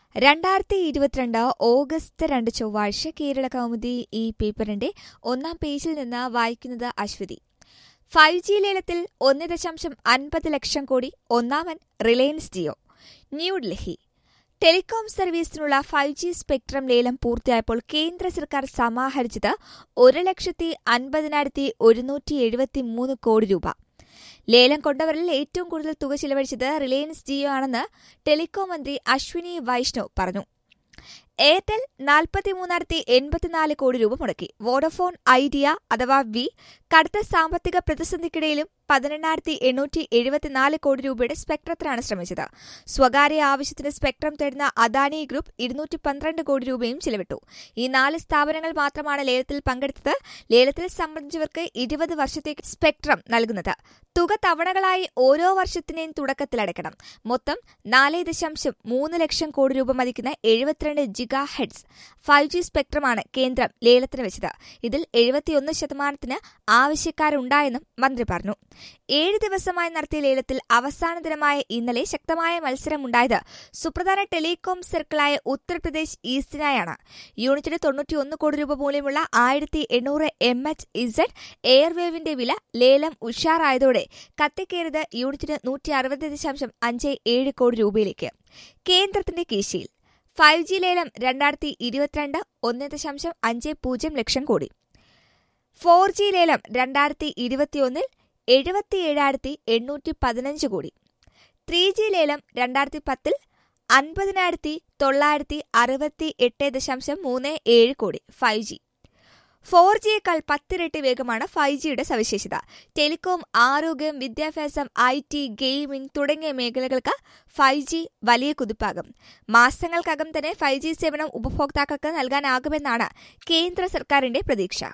രണ്ടായിരത്തി ഇരുപത്തിരണ്ട് ഓഗസ്റ്റ് രണ്ട് ചൊവ്വാഴ്ച കേരള കൗമുദി ഈ പേപ്പറിന്റെ ഒന്നാം പേജിൽ നിന്ന് വായിക്കുന്നത് അശ്വതി ഫൈവ് ജി ലേലത്തിൽ ഒന്ന് ദശാംശം അൻപത് ലക്ഷം കോടി ഒന്നാമൻ Reliance Jio New Delhi telecom സർവീസിനുള്ള five G spectrum ലേലം പൂർത്തിയായപ്പോൾ കേന്ദ്ര സർക്കാർ സമാഹരിച്ചത് ഒരു ലക്ഷത്തി അൻപതിനായിരത്തി ഒരുന്നൂറ്റി എഴുപത്തി മൂന്ന് കോടി രൂപ ലേലം കൊണ്ടവരിൽ ഏറ്റവും കൂടുതൽ തുക ചിലവഴിച്ചത് റിലയൻസ് ജിയോ ആണെന്ന് ടെലികോം മന്ത്രി അശ്വിനി വൈഷ്ണവ് പറഞ്ഞു എയർടെൽ നാൽപ്പത്തിമൂന്നായിരത്തി എൺപത്തിനാല് കോടി രൂപ മുടക്കി വോഡഫോൺ ഐഡിയ അഥവാ വി കടുത്ത സാമ്പത്തിക പ്രതിസന്ധിക്കിടയിലും പതിനെണ്ണായിരത്തി എണ്ണൂറ്റി എഴുപത്തിനാല് കോടി രൂപയുടെ സ്പെക്ട്രത്തിനാണ് ശ്രമിച്ചത് സ്വകാര്യ ആവശ്യത്തിന് സ്പെക്ട്രം തേടുന്ന അദാനി ഗ്രൂപ്പ് ഇരുന്നൂറ്റി പന്ത്രണ്ട് കോടി രൂപയും ചിലവിട്ടു ഈ നാല് സ്ഥാപനങ്ങൾ മാത്രമാണ് ലേലത്തിൽ പങ്കെടുത്തത് ലേലത്തിൽ സംബന്ധിച്ചവർക്ക് ഇരുപത് വർഷത്തേക്ക് സ്പെക്ട്രം നൽകുന്നത് തുക തവണകളായി ഓരോ വർഷത്തിന്റെയും തുടക്കത്തിലടക്കണം മൊത്തം നാല് ദശാംശം മൂന്ന് ലക്ഷം കോടി രൂപ മതിക്കുന്ന എഴുപത്തിരണ്ട് ജിഗാ ഹെഡ്സ് ഫൈവ് ജി സ്പെക്ട്രമാണ് കേന്ദ്രം ലേലത്തിന് വെച്ചത് ഇതിൽ എഴുപത്തിയൊന്ന് ശതമാനത്തിന് ആവശ്യക്കാരുണ്ടായെന്നും മന്ത്രി പറഞ്ഞു ഏഴ് ദിവസമായി നടത്തിയ ലേലത്തിൽ അവസാന ദിനമായ ഇന്നലെ ശക്തമായ മത്സരമുണ്ടായത് സുപ്രധാന ടെലികോം സർക്കിളായ ഉത്തർപ്രദേശ് ഈസ്റ്റിനായാണ് യൂണിറ്റിന് തൊണ്ണൂറ്റിയൊന്ന് കോടി രൂപ മൂല്യമുള്ള ആയിരത്തി എണ്ണൂറ് എം എച്ച് ഇസഡ് എയർവേവിന്റെ വില ലേലം ഉഷാറായതോടെ കത്തിക്കേറിയത് യൂണിറ്റിന് നൂറ്റി അറുപത് ദശാംശം അഞ്ച് ഏഴ് കോടി രൂപയിലേക്ക് കേന്ദ്രത്തിന്റെ കീശയിൽ ഫൈവ് ജി ലേലം രണ്ടായിരത്തി ഇരുപത്തിരണ്ട് ഒന്ന് ദശാംശം അഞ്ച് പൂജ്യം ലക്ഷം കോടി ഫോർ ജി ലേലം രണ്ടായിരത്തി ഇരുപത്തിയൊന്നിൽ എഴുപത്തിയേഴായിരത്തി എണ്ണൂറ്റി പതിനഞ്ച് കോടി ത്രീ ജി ലേലം രണ്ടായിരത്തി പത്തിൽ അൻപതിനായിരത്തി തൊള്ളായിരത്തി അറുപത്തി എട്ട് ദശാംശം മൂന്ന് ഏഴ് കോടി ഫൈവ് ജി ഫോർ ജിയേക്കാൾ പത്തിരട്ടി വേഗമാണ് ഫൈവ് ജിയുടെ സവിശേഷത ടെലികോം ആരോഗ്യം വിദ്യാഭ്യാസം ഐ ടി ഗെയിമിംഗ് തുടങ്ങിയ മേഖലകൾക്ക് ഫൈവ് ജി വലിയ കുതിപ്പാകും മാസങ്ങൾക്കകം തന്നെ ഫൈവ് ജി സേവനം ഉപഭോക്താക്കൾക്ക് നൽകാനാകുമെന്നാണ് കേന്ദ്ര സർക്കാരിന്റെ പ്രതീക്ഷ